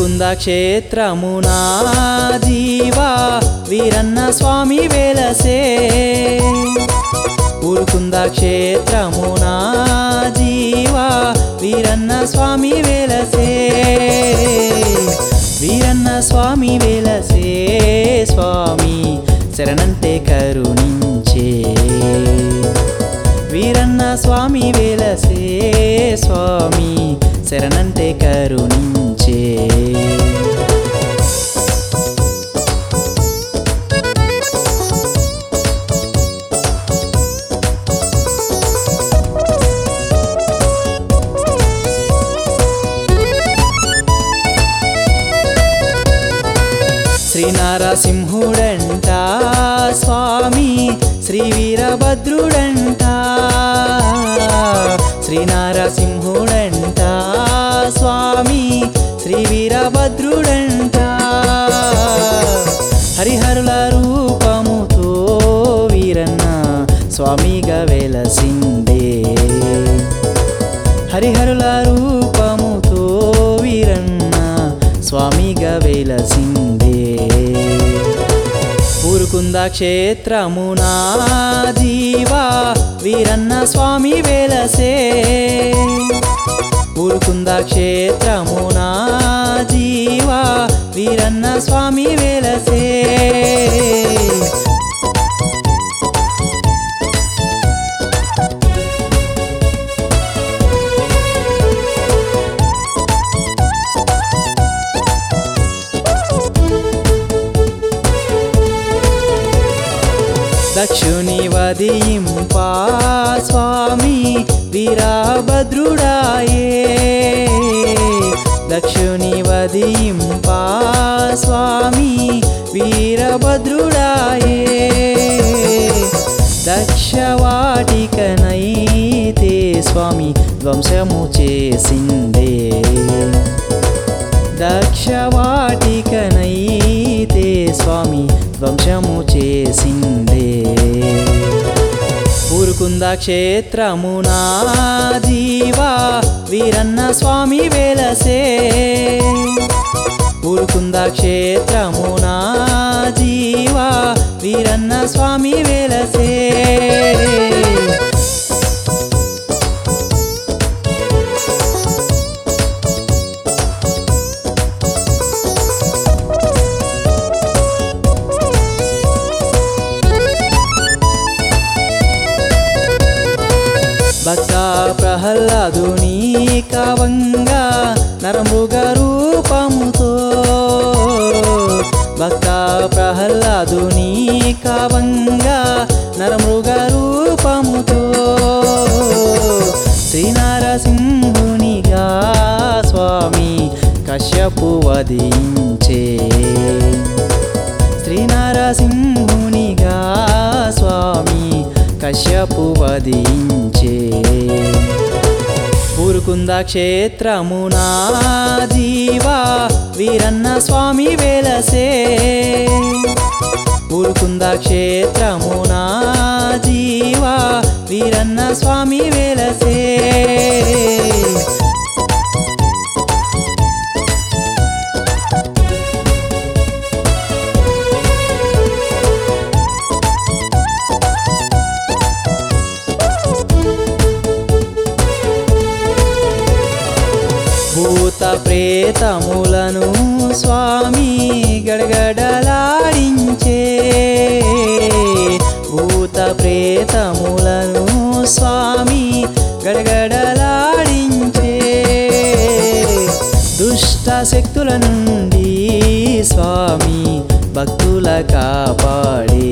ఊరుకుంద క్షేత్రమునా జీవా వీరన్న స్వామి వేలసే ఊరుకుంద క్షేత్రమునా జీవా వీరన్న స్వామి వేలసే వీరన్న స్వామి వేలసే స్వామి శరణంటే కరుణించే వీరన్న స్వామి వేలసే స్వామి శరణంటే కరుణించే శ్రీనారసింహుడంట స్వామి శ్రీ వీరభద్రుడంట శ్రీనారసింహుడంట స్వామి శ్రీ వీరభద్రుడంట హరిహరుల రూపముతో వీరన్న స్వామిగా వెలసిందే హరిహరుల రూపముతో వీరన్న స్వామిగా వెలసిందే ఊరుకుంద క్షేత్రమునా జీవా వీరన్న స్వామి వెలసే ఊరుకుంద క్షేత్రమునా జీవా వీరన్న స్వామి వెలసే దక్షుని వదింపా స్వామి వీరభద్రుడాయే దక్షుని వదింపా స్వామి వీరభద్రుడాయే దక్షవాటికనైతే స్వామి ధ్వంసము చేసిందే దక్షవాటికనైతే స్వామి ధ్వంసము చేసిందే ఊరుకుంద క్షేత్రమునా జీవా వీరన్న స్వామి వేలసే ఊరుకుంద క్షేత్రమునా జీవా వీరన్న స్వామి వేలసే భక్త ప్రహ్లాదుని కవంగా నరమృగ రూపముతో భక్త ప్రహ్లాదుని కవంగా నరమృగ రూపముతో శ్రీనారసింహునిగా స్వామి కశ్యపు వధించే శ్రీనారసింహునిగా స్వామి కశ్యపు వధించే ఊరుకుంద క్షేత్రమునా జీవా వీరన్న స్వామి వేలసే ఊరుకుంద క్షేత్రమునా జీవా వీరన్న స్వామి వేలసే భూత ప్రేతములను స్వామి గడగడలాడించే భూత ప్రేతములను స్వామి గడగడలాడించే దుష్ట శక్తుల నుండి స్వామి భక్తుల కాపాడే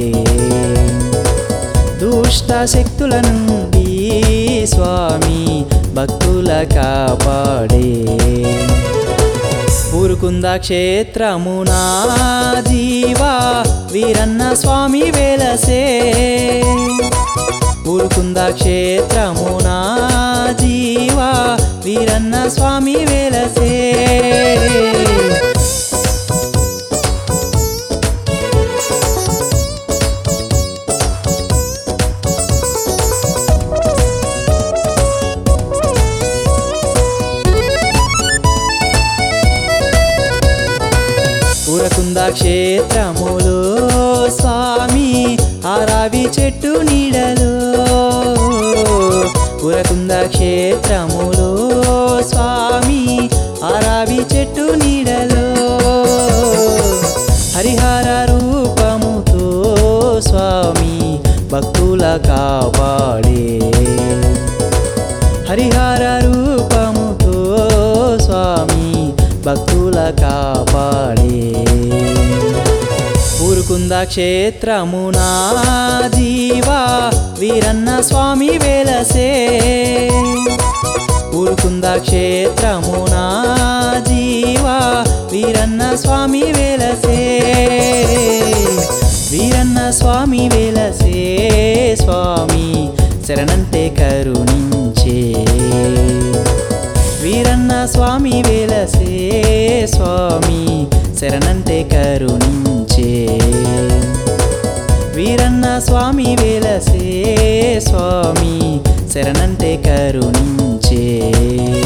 దుష్ట శక్తుల నుండి స్వామి భక్తుల కాపాడే ఊరుకుంద క్షేత్రమునా జీవా వీరన్న స్వామి వేలసే ఊరుకుంద క్షేత్రమునా జీవా వీరన్న స్వామి వేలసే ఊరుకుంద క్షేత్రములో స్వామి ఆరావి చెట్టు నీడలో ఉరకుంద క్షేత్రములో స్వామి ఆరావి చెట్టు నీడలో హరిహర రూపముతో స్వామి భక్తుల కాపాడే హరిహర రూపముతో స్వామి భక్తుల కాపాడే ఊరుకుంద క్షేత్రమునా జీవా వీరన్న స్వామి వెలసే ఊరుకుంద క్షేత్రమునా జీవా వీరన్న స్వామి వెలసే వీరన్న స్వామి వెలసే స్వామి శరణంటే కరుణించే వీరన్న స్వామి వెలసే స్వామి శరణంటే కరుణించే వీరన్న స్వామి వెలసే స్వామి శరణంటే కరుణించే